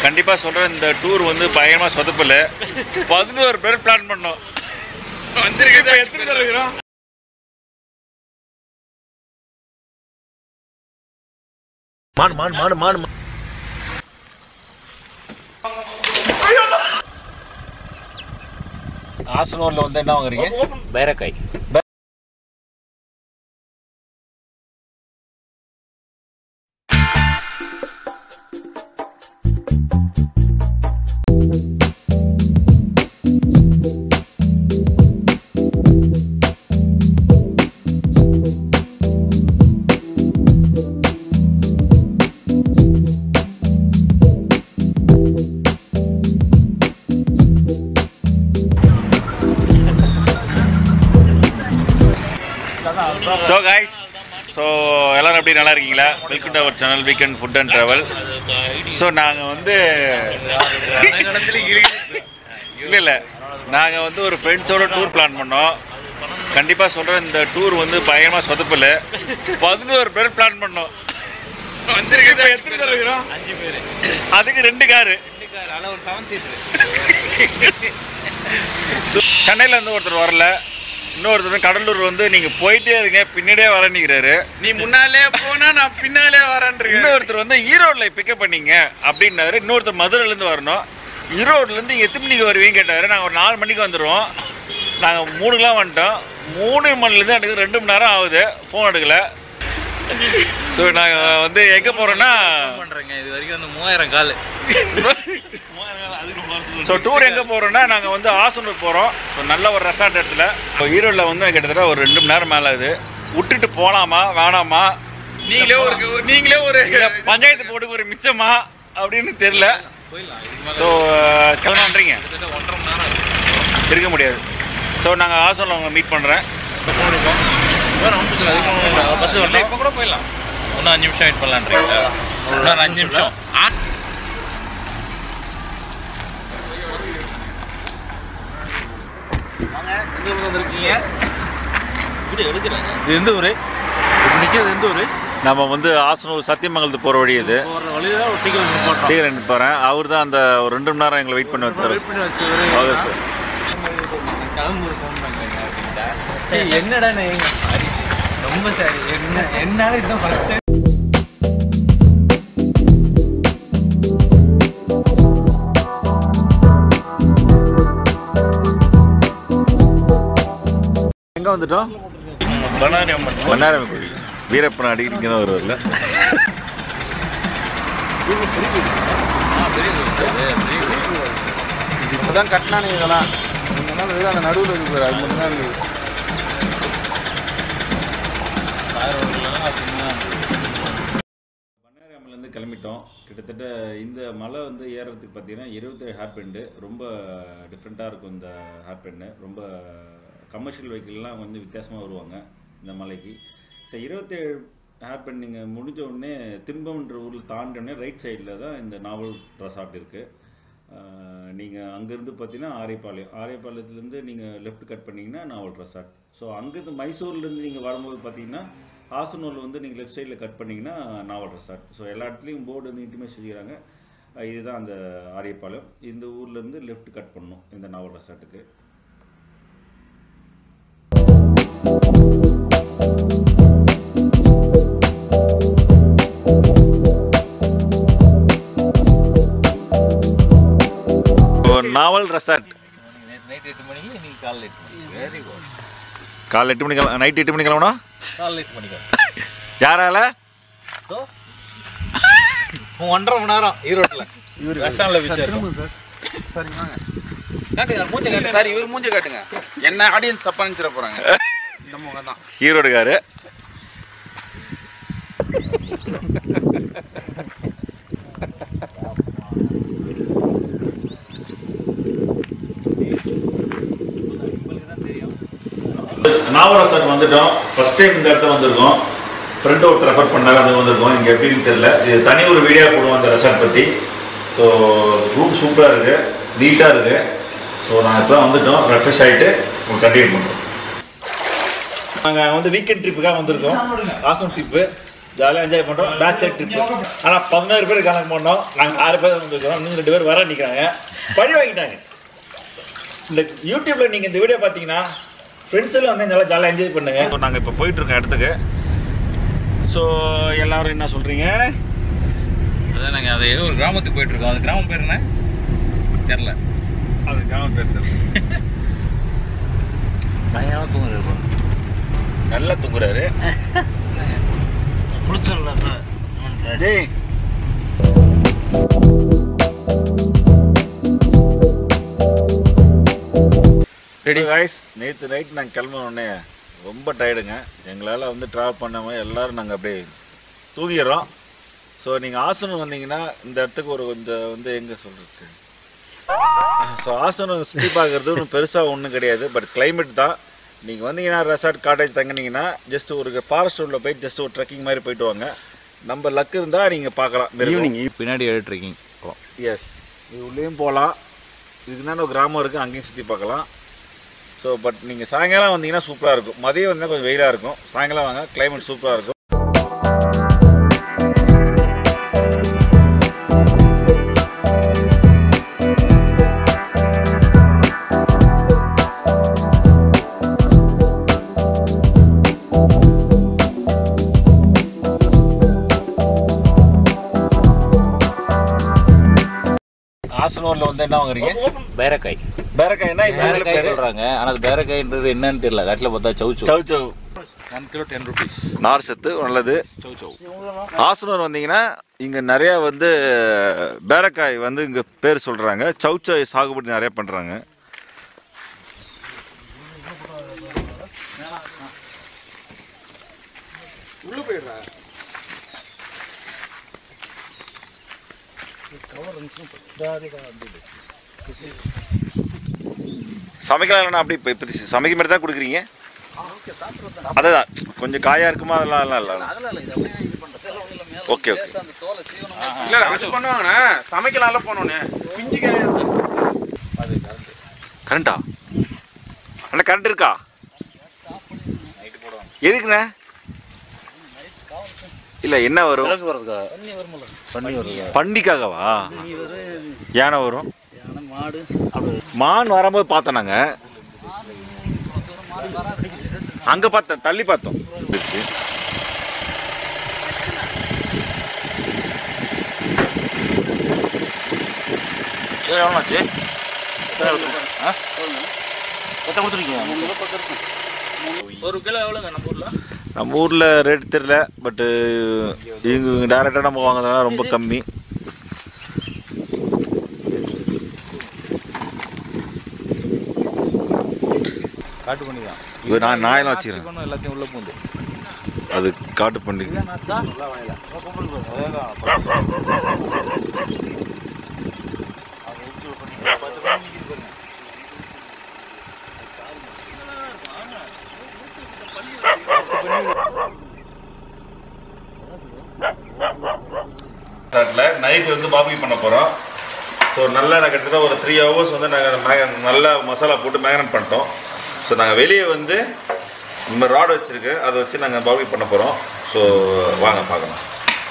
கண்டிப்பாக சொல்கிறேன் இந்த டூர் வந்து பயங்கரமாக சொதப்பல பதினோரு பேர் பிளான் பண்ணோம் வந்திருக்கிறது எத்தனை பேர் இருக்கிறோம் மாடு மாடு மாடு மாடு ஆசனூர்ல வந்து என்ன வாங்குறீங்க பேரக்காய் ஸோ கைஸ் ஸோ எல்லாரும் எப்படி நல்லா இருக்கீங்களா welcome to our channel weekend food and travel so நாங்கள் வந்து இல்லை இல்லை நாங்கள் வந்து ஒரு ஃப்ரெண்ட்ஸோட டூர் பிளான் பண்ணோம் கண்டிப்பாக சொல்கிறேன் இந்த டூர் வந்து பயங்கரமாக சொதப்பல பதினோரு பேர் பிளான் பண்ணோம் வந்திருக்கிறது எத்தனை பேர் இருக்கிறோம் அஞ்சு பேர் அதுக்கு ரெண்டு காரு அதில் ஒரு செவன் சீட்டர் சென்னையில் இருந்து ஒருத்தர் வரல இன்னொருத்தர் கடலூர் வந்து நீங்கள் போயிட்டே இருங்க பின்னாடியே வரேன்னுங்கிறாரு நீ முன்னாலே போனா நான் பின்னாலே வரேன்றீங்க இன்னொருத்தர் வந்து ஈரோட்ல பிக்கப் பண்ணீங்க அப்படின்னாரு இன்னொருத்தர் மதுரையில இருந்து வரணும் ஈரோட்ல இருந்து எத்தனை மணிக்கு வருவீங்க கேட்டாரு நாங்க ஒரு நாலு மணிக்கு வந்துடுவோம் நாங்க மூணுக்கெல்லாம் வந்துட்டோம் மூணு மணிலேருந்து எனக்கு ரெண்டு மணி நேரம் ஆகுது ஃபோன் எடுக்கல ஸோ நாங்கள் வந்து எங்கே போகிறோன்னா பண்ணுறேங்க இது வரைக்கும் வந்து மூவாயிரம் கால் ஸோ டூர் எங்கே போகிறோன்னா நாங்கள் வந்து ஆசனூர் போகிறோம் ஸோ நல்ல ஒரு ரெசார்ட் இடத்துல இப்போ ஈரோட்டில் வந்து கிட்டத்தட்ட ஒரு ரெண்டு மணி நேரம் மேலே ஆகுது விட்டுட்டு போகலாமா வேணாமா நீங்களே ஒரு நீங்களே ஒரு இல்ல பஞ்சாயத்து போர்டுக்கு ஒரு மிச்சமா அப்படின்னு தெரியல போயிடலாம் இதுக்கு மேலே ஸோ கிளம்புறீங்க கிட்டத்தட்ட ஒன்றரை மணி நேரம் இருக்கும் இருக்க முடியாது ஸோ நாங்கள் ஹாஸ்டலில் உங்களை மீட் பண்ணுறேன் ஃபோன் இருக்கும் வேறு ஒன்றும் சில அதுக்கு பஸ் வரல இப்போ கூட போயிடலாம் இன்னும் அஞ்சு நிமிஷம் வெயிட் பண்ணலான்றீங்களா இன்னொரு அஞ்சு நிமிஷம் எந்த ஊர்ல வந்திருக்கீங்க இது எடுக்கிறாங்க இது எந்த ஊரு இப்ப நிக்கிறது எந்த ஊரு நம்ம வந்து ஆசனூர் சத்தியமங்கலத்து போகிற வழி இது போற வழியில ஒரு டிக்கெட் போட்டோம் டீ போகிறேன் அவர் தான் அந்த ஒரு ரெண்டு மணி நேரம் எங்களை வெயிட் பண்ண வைத்தார் வெயிட் பண்ணி வச்சு ஒரு ஓகே சார் கிளம்பு ஃபோன் பண்ணுறேங்க அப்படின்ட்டா ஏய், என்னடா நீங்க ரொம்ப சரி என்ன என்னால இதுதான் ஃபர்ஸ்ட் டைம் எங்கே வந்துட்டோம் பண்ணாரி அம்மன் மன்னாரம் கோயில் வீரப்பன் அடிக்கடி இங்கே தான் வருவார்ல ஆ பெரிய கோயில் சார், பெரிய கோயில் இப்பதான் கட்டினானே இதெல்லாம் முன்னால வெறும் அந்த நடுவில் இருக்கு பாரு, அது மட்டும் தான் இருக்கு மன்னாரியாமலேருந்து கிளம்பிட்டோம் கிட்டத்தட்ட இந்த மலை வந்து ஏறுறதுக்கு பார்த்தீங்கன்னா இருபத்தேழு ஹேர் பெண்டு ரொம்ப டிஃப்ரெண்ட்டாக இருக்கும் இந்த ஹேர் பெண்டு ரொம்ப கமர்ஷியல் வெஹிக்கிள்லாம் கொஞ்சம் வித்தியாசமாக வருவாங்க இந்த மலைக்கு ஸோ இருபத்தேழு ஹேர் பெண்ட் நீங்கள் முடிஞ்ச உடனே திம்பம்ன்ற ஊரில் தாண்டினோடனே ரைட் சைடில் தான் இந்த நாவல் ரெசார்ட் இருக்குது நீங்கள் அங்கேருந்து பார்த்தீங்கன்னா ஆரியபாளையம் ஆரியபாளையத்துலேருந்து நீங்கள் லெஃப்ட் கட் பண்ணீங்கன்னா நாவல் ரெசார்ட் ஸோ அங்கேருந்து மைசூர்லேருந்து நீங்கள் வரும்போது பார்த்தீங்கன்னா ஹாசனூரில் வந்து நீங்கள் லெஃப்ட் சைடில் கட் பண்ணீங்கன்னா நாவல் ரெசார்ட் ஸோ எல்லா இடத்துலையும் போர்டு வந்து நீட்டுமே சொல்லிக்கிறாங்க அஹ் இதுதான் அந்த ஆரியபாளையம் இந்த ஊர்லேருந்து லெஃப்ட் கட் பண்ணணும் இந்த நாவல் ரெசார்ட்டுக்கு நாவல் ரெசார்ட் நேற்று நைட் எட்டு மணிக்கு இன்னைக்கு காலைல எட்டு மணிக்கு வெரி குட் காலைல எட்டு மணிக்கு நைட் எட்டு மணிக்கு கிளம்பணும் காலைல எட்டு மணிக்கு யாரால தோ. ஒன்றரை மணி நேரம் ஈரோட்டில் ரெஸ்டாரண்ட்ல வச்சு காட்டுங்க மூஞ்ச காட்டுங்க சார் இவர் மூஞ்ச காட்டுங்க என்ன ஆடியன்ஸ் தப்பா நினைச்சிட போறாங்க இந்த முகம் தான் ஈரோடுக்காரு நாவரசர் வந்துட்டோம் ஃபர்ஸ்ட் டைம் இந்த இடத்துல வந்திருக்கோம் ஃப்ரெண்ட் ஒருத்தர் ரெஃபர் பண்ணாரு அது வந்திருக்கோம் இங்கே எப்படின்னு தெரியல இது தனி ஒரு வீடியோ போடுவோம் அந்த ரெசார்ட் பற்றி ஸோ ரூம் சூப்பராக இருக்கு நீட்டாக இருக்கு ஸோ நான் இப்போ வந்துட்டோம் ரெஃப்ரெஷ் ஆகிட்டு உங்களுக்கு கண்டினியூ பண்ணுறோம் நாங்கள் வந்து வீக்கெண்ட் ட்ரிப்புக்காக வந்திருக்கோம் ஆசம் ட்ரிப்பு ஜாலியாக என்ஜாய் பண்ணுறோம் பேச்சுலர் ட்ரிப் ஆனால் பதினாறு பேர் கணக்கு பண்ணோம் நாங்கள் ஆறு பேர் வந்துருக்கிறோம் இன்னும் ரெண்டு பேர் வர நிற்கிறாங்க பழி வாங்கிட்டாங்க இந்த யூடியூப்பில் நீங்கள் இந்த வீடியோ பார்த்தீங்கன்னா ஃப்ரெண்ட்ஸ் எல்லாம் வந்து நல்லா ஜாலியாக என்ஜாய் பண்ணுங்க நாங்கள் இப்போ போயிட்டு இருக்கோம் இடத்துக்கு ஸோ எல்லாரும் என்ன சொல்கிறீங்க அதான் நாங்கள் அது ஏதோ ஒரு கிராமத்துக்கு போயிட்டு இருக்கோம் அந்த கிராமம் பேர் என்ன தெரில அது கிராமம் பேர் தெரியல. பயங்கரமாக தூங்குறேன் நல்லா தூங்குறாரு டேய் ரெடி காய்ஸ் நேற்று நைட் நாங்கள் கிளம்பின உடனே ரொம்ப டயர்டுங்க எங்களால் வந்து ட்ராவல் பண்ணாமல் எல்லாரும் நாங்கள் அப்படியே தூங்கிடுறோம் ஸோ நீங்கள் ஆசனம் வந்தீங்கன்னா இந்த இடத்துக்கு ஒரு கொஞ்சம் வந்து எங்கே சொல்கிறது ஸோ ஆசனம் சுற்றி பார்க்குறது ஒன்றும் பெருசாக ஒன்றும் கிடையாது பட் climate தான் நீங்கள் வந்தீங்கன்னா ரெசார்ட் காட்டேஜ் தங்கினீங்கன்னா ஜஸ்ட் ஒரு ஃபாரஸ்ட் ரோட்டில் போயிட்டு ஜஸ்ட் ஒரு ட்ரெக்கிங் மாதிரி போயிட்டு வாங்க நம்ம லக் இருந்தால் நீங்கள் பார்க்கலாம் ஈவினிங் பின்னாடி ஏழு ட்ரெக்கிங் எஸ் இது உள்ளேயும் போகலாம் இதுக்கு தான் ஒரு கிராமம் இருக்குது அங்கேயும் சுற்றி பார்க்கலாம் ஸோ பட் நீங்கள் சாயங்காலம் வந்தீங்கன்னா சூப்பராக இருக்கும் மதியம் வந்தால் கொஞ்சம் வெயிலாக இருக்கும் சாயங்காலம் வாங்க climate சூப்பராக இருக்கும் ஆசனூரில் வந்து என்ன வாங்குறீங்க பேரக்காய் பேரக்காய் என்ன இது ஊர்ல பேரக்காய் பேரு? சொல்கிறாங்க ஆனால் அது பேரக்காய்ன்றது என்னன்னு தெரியல கட்டில் பார்த்தா சவுச்சு சவு சவு ஒன் கிலோ டென் ருபீஸ் நார் சத்து நல்லது சவு சவு ஆசனூர் வந்தீங்கன்னா இங்க நிறைய வந்து பேரக்காய் வந்து இங்க பேர் சொல்றாங்க சவுச்சாய் சாகுபடி நிறைய பண்றாங்க சமைக்கலாம் இல்லைன்னா அப்படி இப்போ இப்போ சமைக்க மாதிரி தான் கொடுக்குறீங்க அதுதான் கொஞ்சம் காயா இருக்குமா அதெல்லாம் எல்லாம் இல்லை ஓகே ஓகே இல்ல அது பண்ணுவாங்கண்ணா சமைக்கலாம்ல போனோன்னு பிஞ்சு கரண்டா அண்ணா கரண்ட் இருக்கா எதுக்குண்ணே இல்ல என்ன வரும் பண்டிக்காகவா யானை வரும் மான் வரும்போது பார்த்தோம் நாங்க அங்க பார்த்தேன் தள்ளி பார்த்தோம் இருந்துச்சு. எவ்வளோச்சு எத்தனை கொடுத்துருக்கீங்க ஒரு கிலோ எவ்வளோங்க நம்ம ஊரில் நம்ம ஊர்ல ரேட் தெரியல பட்டு இவங்க டேரெக்டாக நம்ம வாங்குறதுனால ரொம்ப கம்மி காட்டு பண்ணி தான் இது நான் நாயெல்லாம் வச்சுக்கிறேன் எல்லாத்தையும் உள்ள பூந்து அது காட்டு பண்டிகை நைட் வந்து பாபி பண்ண போகிறோம் ஸோ நல்லா நான் கிட்டத்தட்ட ஒரு த்ரீ ஹவர்ஸ் வந்து நாங்கள் மேக நல்லா மசாலா போட்டு மேக்னட் பண்ணிட்டோம் ஸோ நாங்கள் வெளியே வந்து இந்த ராட் வச்சுருக்கு அதை வச்சு நாங்கள் பாபி பண்ண போகிறோம் ஸோ வாங்க பார்க்கலாம்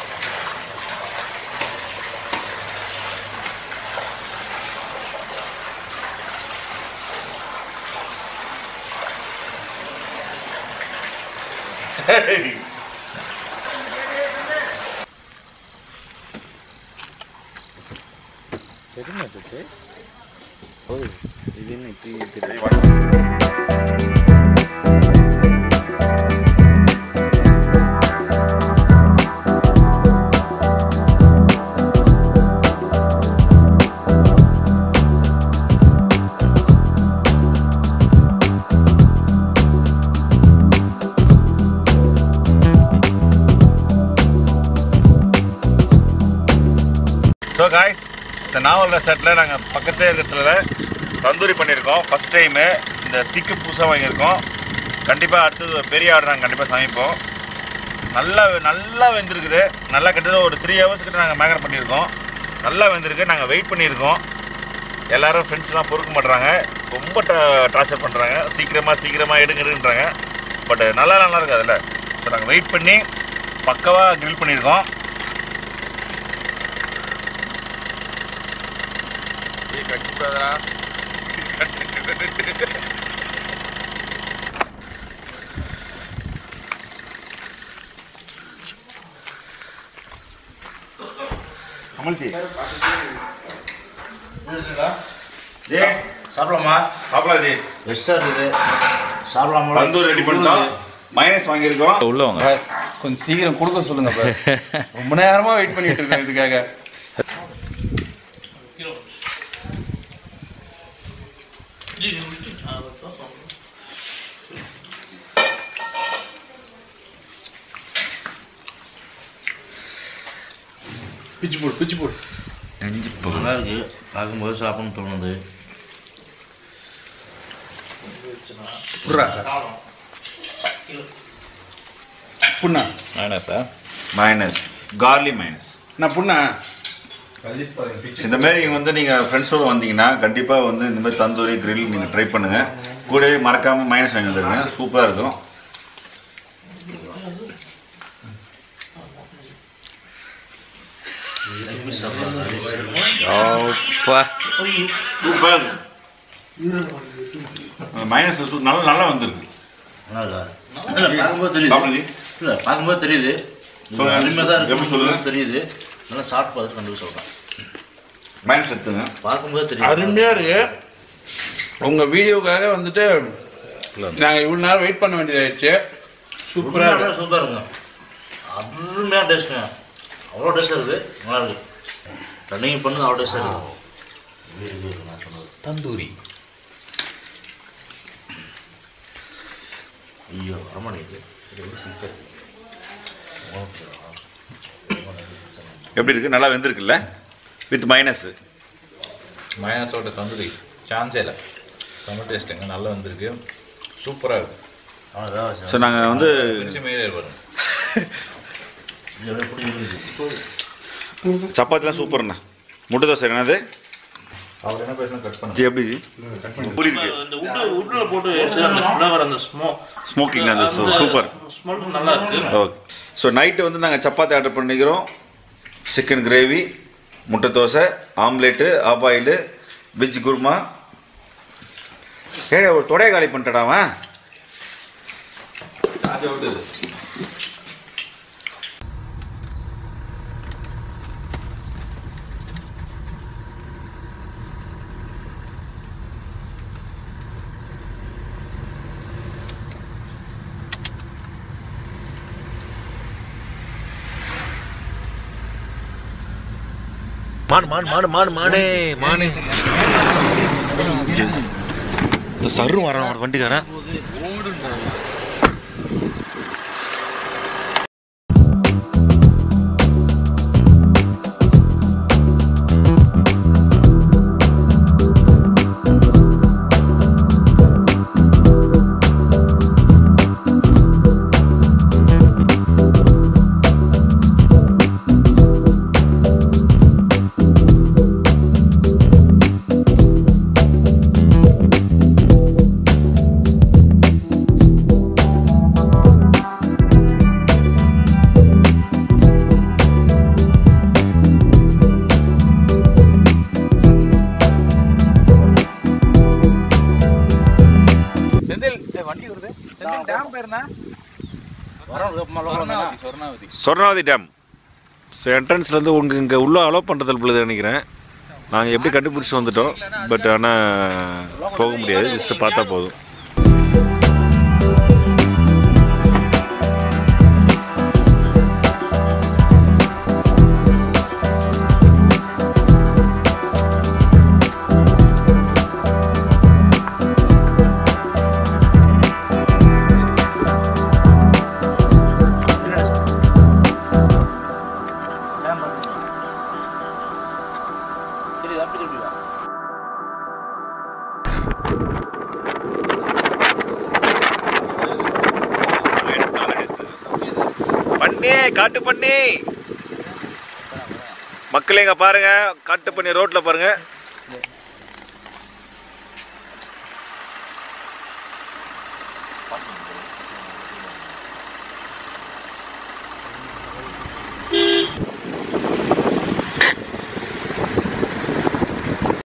ஸோ காய்ஸ் இந்த நாவல் ரெசார்ட்டில் நாங்கள் பக்கத்தே இருக்கிறதுல தந்தூரி பண்ணியிருக்கோம் ஃபஸ்ட் டைமு இந்த ஸ்டிக்கு புதுசாக வாங்கியிருக்கோம் கண்டிப்பாக அடுத்தது ஒரு பெரிய ஆர்டர் நாங்கள் கண்டிப்பாக சமைப்போம் நல்லா நல்லா வெந்திருக்குது நல்லா கிட்டத்தட்ட ஒரு த்ரீ ஹவர்ஸ் கிட்ட நாங்கள் மேகர் பண்ணியிருக்கோம் நல்லா வெந்திருக்கு நாங்கள் வெயிட் பண்ணியிருக்கோம் எல்லாரும் ஃப்ரெண்ட்ஸ்லாம் பொறுக்க மாட்றாங்க ரொம்ப டார்ச்சர் பண்ணுறாங்க சீக்கிரமாக சீக்கிரமாக எடுங்க எடுங்கன்றாங்க பட் நல்லா நல்லா இருக்கு அதில் ஸோ நாங்கள் வெயிட் பண்ணி பக்கவாக கிரில் பண்ணியிருக்கோம் கமல்ஜி ஜே சாப்பிடலாமா சாப்பிடலாம் ஜி பெஸ்ட்டாக இருக்குது சாப்பிடலாமா தந்தூர் ரெடி பண்ணிட்டோம் மைனஸ் வாங்கியிருக்கோம் உள்ள வாங்க பாஸ் கொஞ்சம் சீக்கிரம் கொடுக்க சொல்லுங்க பாஸ் ரொம்ப நேரமா வெயிட் பண்ணிட்டு இருக்கேன் இதுக்காக பிச்சு போடு பிச்சு போடு நல்லா இருக்கு பார்க்கும்போது சாப்பிடணும்னு தோணுது புர்ரா புண்ணா மைனஸா மைனஸ் கார்லி மைனஸ் நான் புண்ணா இந்த மாதிரி வந்து நீங்கள் ஃப்ரெண்ட்ஸோடு வந்தீங்கன்னா கண்டிப்பாக வந்து இந்த மாதிரி தந்தூரி grill நீங்கள் ட்ரை பண்ணுங்கள் கூடவே மறக்காமல் மைனஸ் வாங்கி வந்துருங்க சூப்பராக இருக்கும் சூப்பர் மைனஸ் நல்லா நல்லா வந்திருக்கு நல்லா இருக்கா இல்லை பார்க்கும்போது தெரியுது சாப்பிடுங்க. இல்லை பார்க்கும்போது தெரியுது சொல்லுங்க. அருமையாக தான் எப்படி இருக்கு சொல்லுங்க? தெரியுது நல்லா சாப்பிட்டு பார்த்துட்டு கண்டிப்பாக சொல்கிறேன் மைனஸ் எடுத்துங்க பார்க்கும்போது தெரியுது அருமையா இருக்கு உங்க வீடியோக்காக வந்துட்டு நாங்க இவ்வளவு நேரம் வெயிட் பண்ண வேண்டியதாயிடுச்சு சூப்பரா இருக்கு சூப்பராக இருக்குங்க அருமையாக டேஸ்ட்டுங்க அவ்வளோ டேஸ்ட்டாக இருக்குது நல்லா இருக்கு ரன்னிங் பண்ணுங்க அவ்வளோ டேஸ்ட்டாக இருக்கு வீடு வீடு நான் சொன்னது தந்தூரி ஐயோ வரமாட்டேங்குது எப்படி இருக்கு நல்லா வெந்திருக்குல்ல வித் மைனஸ் மைனஸோட தந்தூரி சான்ஸே இல்லை செம்ம டேஸ்ட்டுங்க நல்லா வந்திருக்கு சூப்பராக இருக்கு ஸோ நாங்கள் வந்து வரும் சப்பாத்திலாம் சூப்பர்ண்ணா முட்டை தோசை என்னது அவர் என்ன பேசணும் கட் பண்ண ஜி எப்படி ஜி பூரி இருக்கு இந்த உட்டு உட்டில் போட்டு வச்சு அந்த ஃப்ளவர் அந்த ஸ்மோ ஸ்மோக்கிங் அந்த சூப்பர் ஸ்மெல் நல்லா இருக்கு ஓகே ஸோ நைட்டு வந்து நாங்கள் சப்பாத்தி ஆர்டர் பண்ணிக்கிறோம் சிக்கன் கிரேவி முட்டை dosa omelette half boil veg kurma ஏ ஒரு தொடைய காலி பண்ணிட்டடாவன் மாடு மாடு மாடு மாடு மாடு மாடு இந்த சரு வரான் வண்டிக்காரன் செந்தில் ஏய், வண்டி வருது செந்தில் டேம் பேருனா சொர்ணாவதி சொர்ணாவதி டேம் ஸோ என்ட்ரன்ஸ்லேருந்து உங்கள் இங்கே உள்ளே அலோவ் பண்ணுறதில் பொழுது நினைக்கிறேன் நாங்கள் எப்படி கண்டுபிடிச்சி வந்துட்டோம் பட் ஆனால் போக முடியாது ஜஸ்ட் பார்த்தா போதும் பண்ணி காட்டு பண்ணி மக்களே இங்க பாருங்க காட்டு பண்ணி ரோட்ல பாருங்க